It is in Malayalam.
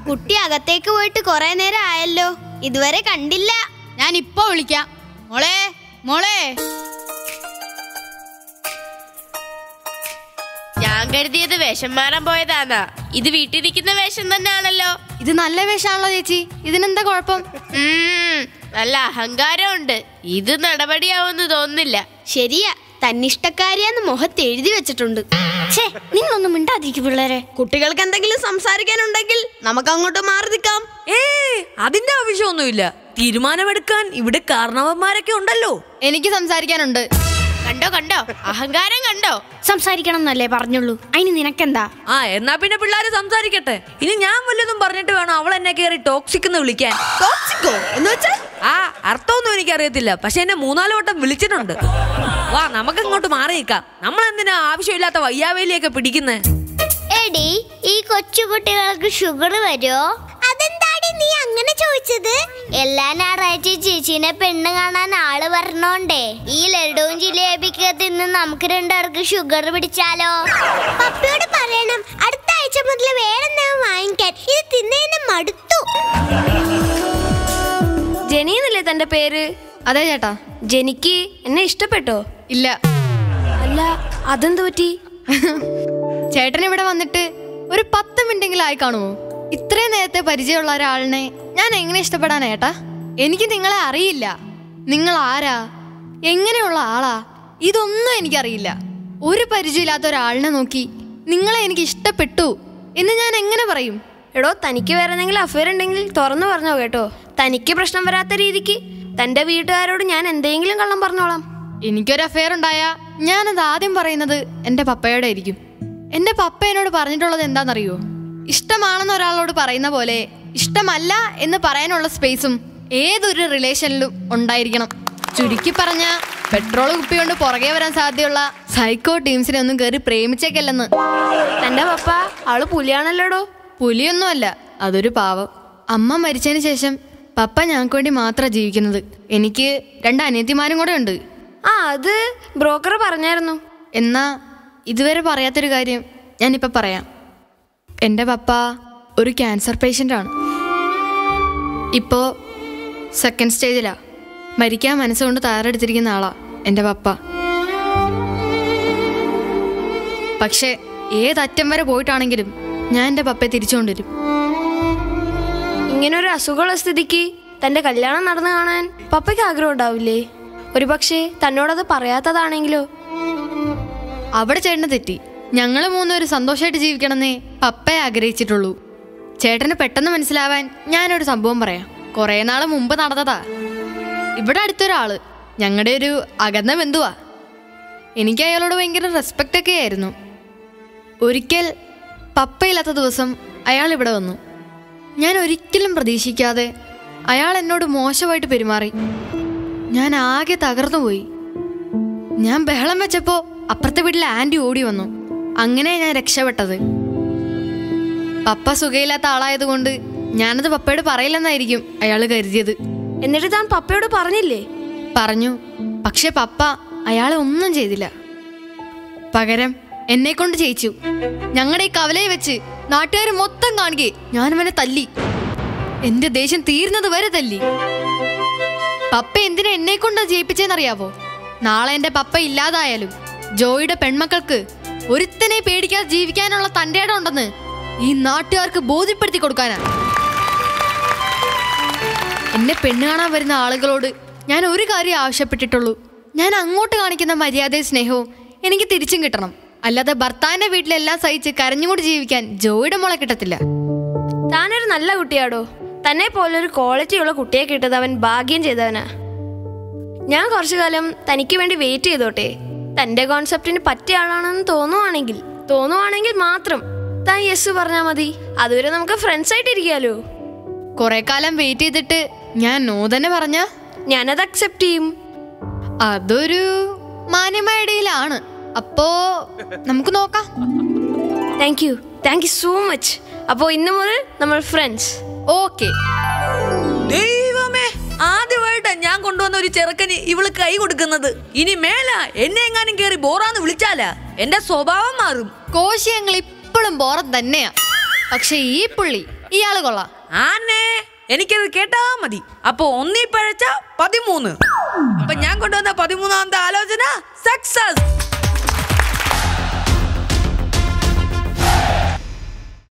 കുട്ടി അകത്തേക്ക് പോയിട്ട് കുറെ നേരം ആയല്ലോ ഇതുവരെ കണ്ടില്ല ഞാൻ ഇപ്പൊ വിളിക്കാം മോളെ മോളെ ഞാൻ കരുതിയത് വേഷം മാറാൻ പോയതാന്നാ ഇത് വീട്ടിലിരിക്കുന്ന വേഷം തന്നെയാണല്ലോ ഇത് നല്ല വേഷാണല്ലോ ചേച്ചി ഇതിനെന്താ കുഴപ്പം ഉം, നല്ല അഹങ്കാരമുണ്ട് ഇത് നടപടിയാവുമെന്ന് തോന്നുന്നില്ല ശരിയാ തന്നിഷ്ടക്കാരിയാന്ന് മുഖത്ത് എഴുതി വെച്ചിട്ടുണ്ട് ഛേ നിങ്ങളൊന്നും മിണ്ടാതിരിക്കും പിള്ളേരെ കുട്ടികൾക്ക് എന്തെങ്കിലും സംസാരിക്കാനുണ്ടെങ്കിൽ നമുക്ക് അങ്ങോട്ട് മാറി നിൽക്കാം ഏ അതിന്റെ ആവശ്യമൊന്നുമില്ല തീരുമാനമെടുക്കാൻ ഇവിടെ കാരണവന്മാരൊക്കെ ഉണ്ടല്ലോ എനിക്ക് സംസാരിക്കാനുണ്ട് കണ്ടോ കണ്ടോ അഹങ്കാരം കണ്ടോ സംസാരിക്കണം എന്നല്ലേ പറഞ്ഞുള്ളൂ അതിന് നിനക്കെന്താ ആ എന്നാ പിന്നെ പിള്ളേര് സംസാരിക്കട്ടെ ഇനി ഞാൻ വല്ലതും പറഞ്ഞിട്ട് വേണം അവൾ എന്നെ കയറി ടോക്സിക് എന്ന് വിളിക്കാൻ ടോക്സിക്കോ എന്ന് വെച്ചാൽ ആ അർത്ഥമൊന്നും എനിക്കറിയത്തില്ല പക്ഷെ എന്നെ മൂന്നാല് വട്ടം വിളിച്ചിട്ടുണ്ട് വാ നമുക്ക് ഇങ്ങോട്ട് മാറി നിൽക്കാം നമ്മൾ എന്തിനാ ആവശ്യമില്ലാത്ത വയ്യാവേലിയൊക്കെ പിടിക്കുന്നേ എടി ഈ കൊച്ചു കുട്ടികൾക്ക് ഷുഗർ വരുമോ അതെന്താടി നീ അങ്ങനെ ചോദിച്ചത് എല്ലാ ഞായറാഴ്ച ചേച്ചീനെ പെണ്ണ് കാണാൻ ആള് വരണോണ്ടേ ഈ ലഡുവും ജിലേബിക്ക് തിന്ന് നമുക്ക് രണ്ടുപേർക്ക് ഷുഗർ പിടിച്ചാലോ പപ്പയോട് പറയണം അടുത്ത ആഴ്ച മുതൽ വേറെ വാങ്ങിക്കാൻ ഇത് തിന്നേന്ന് മടുത്തു ജെനി എന്നല്ലേ തന്റെ പേര് അതെ ചേട്ടാ ജെനിക്ക് എന്നെ ഇഷ്ടപ്പെട്ടോ ഇല്ല അല്ല അതെന്ത് പറ്റി ചേട്ടൻ ഇവിടെ വന്നിട്ട് ഒരു പത്ത് മിനിറ്റെങ്കിലും ആയി കാണുമോ ഇത്രയും നേരത്തെ പരിചയമുള്ള ഒരാളിനെ ഞാൻ എങ്ങനെ ഇഷ്ടപ്പെടാനാ ഏട്ടാ എനിക്ക് നിങ്ങളെ അറിയില്ല നിങ്ങൾ ആരാ എങ്ങനെയുള്ള ആളാ ഇതൊന്നും എനിക്കറിയില്ല ഒരു പരിചയമില്ലാത്ത ഒരാളിനെ നോക്കി നിങ്ങളെ എനിക്ക് ഇഷ്ടപ്പെട്ടു എന്ന് ഞാൻ എങ്ങനെ പറയും എടോ തനിക്ക് വേറെ എന്തെങ്കിലും അഫയർ ഉണ്ടെങ്കിൽ തുറന്നു പറഞ്ഞോ കേട്ടോ തനിക്ക് പ്രശ്നം വരാത്ത രീതിക്ക് തന്റെ വീട്ടുകാരോട് ഞാൻ എന്തെങ്കിലും കള്ളം പറഞ്ഞോളാം എനിക്കൊരു അഫെയർ ഉണ്ടായ ഞാനത് ആദ്യം പറയുന്നത് എൻ്റെ പപ്പയോടെ ആയിരിക്കും എൻ്റെ പപ്പ എന്നോട് പറഞ്ഞിട്ടുള്ളത് എന്താണെന്നറിയോ ഇഷ്ടമാണെന്ന് ഒരാളോട് പറയുന്ന പോലെ ഇഷ്ടമല്ല എന്ന് പറയാനുള്ള സ്പേസും ഏതൊരു റിലേഷനിലും ഉണ്ടായിരിക്കണം ചുരുക്കി പറഞ്ഞ പെട്രോൾ കുപ്പി കൊണ്ട് പുറകെ വരാൻ സാധ്യതയുള്ള സൈക്കോ ടീംസിനെ ഒന്നും കയറി പ്രേമിച്ചേക്കല്ലെന്ന് തന്റെ പപ്പ ആള് പുലിയാണല്ലോടോ പുലിയൊന്നുമല്ല അതൊരു പാവം അമ്മ മരിച്ചതിന് ശേഷം പപ്പ ഞങ്ങൾക്ക് വേണ്ടി മാത്രമാണ് ജീവിക്കുന്നത് എനിക്ക് രണ്ട് അനിയത്തിമാരും കൂടെ ഉണ്ട് ആ അത് ബ്രോക്കർ പറഞ്ഞായിരുന്നു എന്നാ ഇതുവരെ പറയാത്തൊരു കാര്യം ഞാനിപ്പോൾ പറയാം എൻ്റെ പപ്പ ഒരു ക്യാൻസർ പേഷ്യൻ്റാണ് ഇപ്പോൾ സെക്കൻഡ് സ്റ്റേജിലാണ് മരിക്കാൻ മനസ്സുകൊണ്ട് തയ്യാറെടുത്തിരിക്കുന്ന ആളാ എൻ്റെ പപ്പ പക്ഷേ ഏതറ്റം വരെ പോയിട്ടാണെങ്കിലും ഞാൻ എൻ്റെ പപ്പയെ തിരിച്ചുകൊണ്ടുവരും ഇങ്ങനെ ഒരു അസുഖമുള്ള സ്ഥിതിക്ക് തന്റെ കല്യാണം നടന്നു കാണാൻ പപ്പയ്ക്ക് ആഗ്രഹം ഉണ്ടാവില്ലേ ഒരുപക്ഷെ തന്നോടത് പറയാത്തതാണെങ്കിലോ അവിടെ ചേട്ടന് തെറ്റി ഞങ്ങൾ മൂന്നുപേര് സന്തോഷമായിട്ട് ജീവിക്കണമെന്നേ പപ്പയെ ആഗ്രഹിച്ചിട്ടുള്ളൂ ചേട്ടന് പെട്ടെന്ന് മനസ്സിലാവാൻ ഞാനൊരു സംഭവം പറയാം കുറേ നാൾ മുമ്പ് നടന്നതാ ഇവിടെ അടുത്തൊരാള് ഞങ്ങളുടെ ഒരു അകന്ന ബന്ധുവാ എനിക്ക് അയാളോട് ഭയങ്കര റെസ്പെക്റ്റ് ഒക്കെ ആയിരുന്നു ഒരിക്കൽ പപ്പയില്ലാത്ത ദിവസം അയാൾ ഇവിടെ വന്നു ഞാൻ ഒരിക്കലും പ്രതീക്ഷിക്കാതെ അയാൾ എന്നോട് മോശമായിട്ട് പെരുമാറി ഞാൻ ആകെ തകർന്നു പോയി ഞാൻ ബഹളം വെച്ചപ്പോ അപ്പുറത്തെ വീട്ടിലെ ആന്റി ഓടി വന്നു അങ്ങനെ ഞാൻ രക്ഷപ്പെട്ടത് പപ്പ സുഖയില്ലാത്ത ആളായതുകൊണ്ട് ഞാനത് പപ്പയോട് പറയില്ലെന്നായിരിക്കും അയാൾ കരുതിയത് എന്നിട്ട് താൻ പപ്പയോട് പറഞ്ഞില്ലേ പറഞ്ഞു പക്ഷെ പപ്പ അയാളെ ഒന്നും ചെയ്തില്ല പകരം എന്നെ കൊണ്ട് ചെയ്യിച്ചു ഞങ്ങളുടെ ഈ കവലയെ വെച്ച് നാട്ടുകാർ മൊത്തം കാണുകയെ ഞാൻ അവനെ തല്ലി എന്റെ ദേഷ്യം തീരുന്നത് വരെ തല്ലി പപ്പ എന്തിനാ എന്നെ കൊണ്ട് ജയിപ്പിച്ചെന്നറിയാവോ നാളെ എന്റെ പപ്പ ഇല്ലാതായാലും ജോയിയുടെ പെൺമക്കൾക്ക് ഒരുത്തനെ പേടിക്കാതെ ജീവിക്കാനുള്ള തന്റെ ഇടം ഉണ്ടെന്ന് ഈ നാട്ടുകാർക്ക് ബോധ്യപ്പെടുത്തി കൊടുക്കാനാ എന്നെ പെണ്ണ് കാണാൻ വരുന്ന ആളുകളോട് ഞാൻ ഒരു കാര്യം ആവശ്യപ്പെട്ടിട്ടുള്ളൂ ഞാൻ അങ്ങോട്ട് കാണിക്കുന്ന മര്യാദയും സ്നേഹവും എനിക്ക് തിരിച്ചും കിട്ടണം അല്ലാതെ ഭർത്താവിന്റെ വീട്ടിലെല്ലാം സഹിച്ച് കരഞ്ഞുകൊണ്ട് ജീവിക്കാൻ ജോയിയുടെ മോളെ കിട്ടത്തില്ല താനൊരു നല്ല കുട്ടിയാടോ തന്നെ പോലൊരു ക്വാളിറ്റിയുള്ള കുട്ടിയെ കിട്ടത് അവൻ ഭാഗ്യം ചെയ്തവനാ ഞാൻ കുറച്ചു കാലം തനിക്ക് വേണ്ടി വെയിറ്റ് ചെയ്തോട്ടെ തന്റെ കോൺസെപ്റ്റിന് പറ്റിയ ആളാണെന്ന് തോന്നുവാണെങ്കിൽ തോന്നുവാണെങ്കിൽ മാത്രം താൻ യെസ് പറഞ്ഞാൽ മതി അതുവരെ നമുക്ക് ഫ്രണ്ട്സ് ആയിട്ട് ഇരിക്കാലോ കുറെ കാലം വെയിറ്റ് ചെയ്തിട്ട് ഞാൻ നോ തന്നെ പറഞ്ഞ ഞാനത് അക്സെപ്റ്റ് ചെയ്യും അതൊരു മാന്യമായ ഇടയിലാണ് അപ്പോ നമുക്ക് നോക്കാം thank you thank you so much അപ്പോൾ ഇന്നു മുതൽ നമ്മൾ ഫ്രണ്ട്സ് ഓക്കെ ദൈവമേ ആദ്യമായിട്ടാ ഞാൻ കൊണ്ടുവന്ന ഒരു ചെറുക്കന് ഇവള് കൈ കൊടുക്കുന്നത് ഇനി മേല എന്നെ എങ്ങാനും കേറി ബോറാന്ന് വിളിച്ചാലാ എന്റെ സ്വഭാവം മാറും കോശി ഞങ്ങൾ ഇപ്പോഴും ബോറം തന്നെയാ പക്ഷെ ഈ പുള്ളി ഇയാള് കൊള്ളാം ആന്നേ എനിക്കത് കേട്ടാ മതി അപ്പൊ ഒന്നീ പഴച്ച പതിമൂന്ന് അപ്പൊ ഞാൻ കൊണ്ടുവന്ന പതിമൂന്നാമത്തെ ആലോചന സക്സസ്